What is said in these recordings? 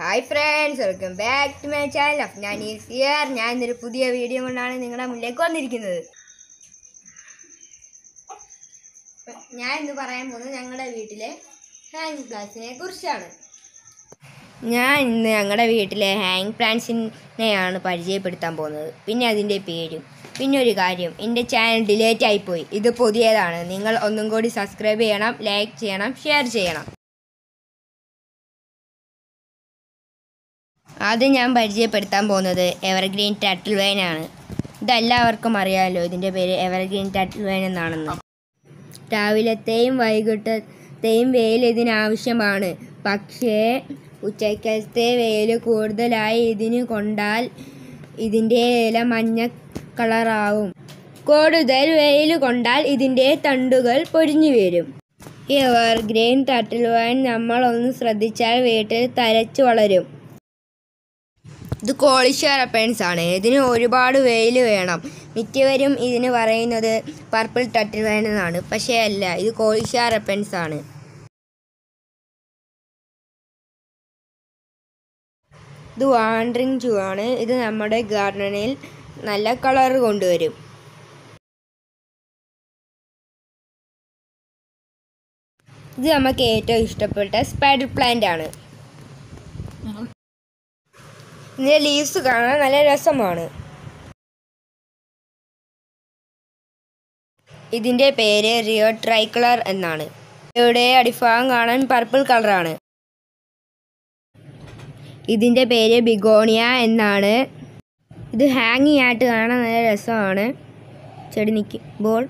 hi friends welcome back to my channel Afnan is here ഞാൻ ഇന്നൊരു പുതിയ വീഡിയോ കൊണ്ടാണ് നിങ്ങളുടെ മുന്നിലേക്ക് വന്നിരിക്കുന്നത് അപ്പൊ ഞാൻ ഇന്ന് പറയാൻ പോകുന്നത് ഞങ്ങളുടെ വീട്ടിലെ ഹാങ് പ്ലാന്റ്സിനെ കുറിച്ചാണ് ഞാൻ ഇന്ന് ഞങ്ങളുടെ വീട്ടിലെ ഹാങ് പ്ലാന്റ്സിനെയാണ് പരിചയപ്പെടുത്താൻ പോകുന്നത് പിന്നെ അതിൻ്റെ പേരും പിന്നെ ഒരു കാര്യം എൻ്റെ ചാനൽ ഡിലേറ്റ് ആയിപ്പോയി ഇത് പുതിയതാണ് നിങ്ങൾ ഒന്നും കൂടി സബ്സ്ക്രൈബ് ചെയ്യണം ലൈക്ക് ചെയ്യണം ഷെയർ ചെയ്യണം ആദ്യം ഞാൻ പരിചയപ്പെടുത്താൻ പോകുന്നത് എവർഗ്രീൻ ടട്ടിൽ വൈൻ ആണ് ഇതെല്ലാവർക്കും അറിയാമല്ലോ ഇതിൻ്റെ പേര് എവർഗ്രീൻ ടട്ടിൽ വൈൻ എന്നാണെന്ന് രാവിലത്തെയും വൈകിട്ടത്തെയും വെയിൽ ഇതിനാവശ്യമാണ് പക്ഷേ ഉച്ചക്കലത്തെ വെയിൽ കൂടുതലായി ഇതിന് കൊണ്ടാൽ ഇതിൻ്റെ ഇല മഞ്ഞ കളറാവും കൂടുതൽ വെയിൽ കൊണ്ടാൽ ഇതിൻ്റെ തണ്ടുകൾ പൊരിഞ്ഞു വരും ഈ എവർഗ്രീൻ തട്ടിൽ വൈൻ നമ്മളൊന്ന് ശ്രദ്ധിച്ചാൽ വീട്ടിൽ തരച്ചു വളരും ഇത് കോളിഷർ അപ്പൻസ് ആണ് ഇതിന് ഒരുപാട് വെയിൽ വേണം മിക്കവരും ഇതിന് പറയുന്നത് പർപ്പിൾ ടട്ടിൽ വൈൻ എന്നാണ് പക്ഷേ അല്ല ഇത് കോളിഷർ അപ്പൻസ് ആണ് ഇത് വാണ്ടറിങ് ജൂ ആണ് ഇത് നമ്മുടെ ഗാർഡനിൽ നല്ല കളർ കൊണ്ടുവരും ഇത് നമുക്ക് ഏറ്റവും ഇഷ്ടപ്പെട്ട സ്പൈഡർ പ്ലാന്റ് ആണ് ഇതിൻ്റെ ലീവ്സ് കാണാൻ നല്ല രസമാണ് ഇതിൻ്റെ പേര് റിയോ ട്രൈക്കളർ എന്നാണ് ഇവിടെ അടിഭാഗം കാണാൻ പർപ്പിൾ കളറാണ് ഇതിൻ്റെ പേര് ബിഗോണിയ എന്നാണ് ഇത് ഹാങ്ങിങ് ആയിട്ട് കാണാൻ നല്ല രസമാണ് ചെടി നിൽക്കുമ്പോൾ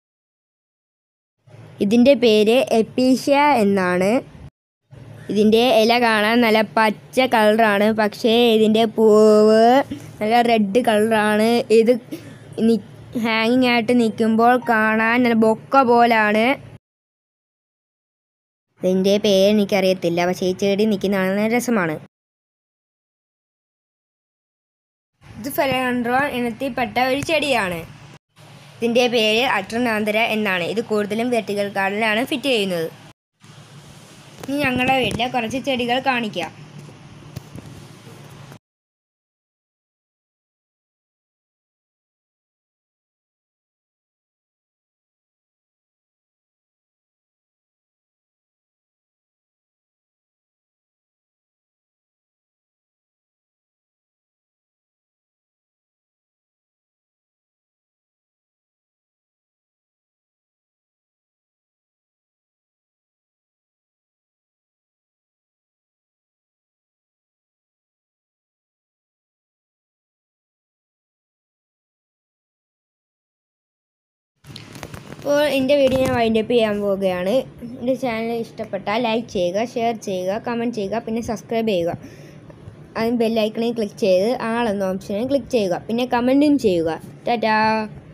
ഇതിൻ്റെ പേര് എപ്പീഷ്യ എന്നാണ് ഇതിൻ്റെ ഇല കാണാൻ നല്ല പച്ച കളറാണ് പക്ഷേ ഇതിൻ്റെ പൂവ് നല്ല റെഡ് കളറാണ് ഇത് ഹാങ്ങിങ് ആയിട്ട് നിൽക്കുമ്പോൾ കാണാൻ നല്ല ബൊക്ക പോലാണ് ഇതിൻ്റെ പേര് എനിക്കറിയത്തില്ല പക്ഷേ ഈ ചെടി നിൽക്കുന്നതാണ് നല്ല രസമാണ് ഇത് ഫെലൻഡ്രോൺ ഇനത്തിൽപ്പെട്ട ഒരു ചെടിയാണ് ഇതിൻ്റെ പേര് അട്രനാന്തര എന്നാണ് ഇത് കൂടുതലും വെർട്ടിക്കൽ ഗാർഡനിലാണ് ഫിറ്റ് ചെയ്യുന്നത് ഇനി ഞങ്ങളുടെ വീട്ടിലെ കുറച്ച് ചെടികൾ കാണിക്കാം അപ്പോൾ എൻ്റെ വീഡിയോ ഞാൻ വൈൻഡപ്പ് ചെയ്യാൻ പോവുകയാണ് എൻ്റെ ചാനൽ ഇഷ്ടപ്പെട്ടാൽ ലൈക്ക് ചെയ്യുക ഷെയർ ചെയ്യുക കമൻറ്റ് ചെയ്യുക പിന്നെ സബ്സ്ക്രൈബ് ചെയ്യുക അതിന് ബെല്ലൈക്കണിൽ ക്ലിക്ക് ചെയ്ത് ആളെന്ന ഓപ്ഷനിൽ ക്ലിക്ക് ചെയ്യുക പിന്നെ കമൻറ്റും ചെയ്യുക ടാറ്റാ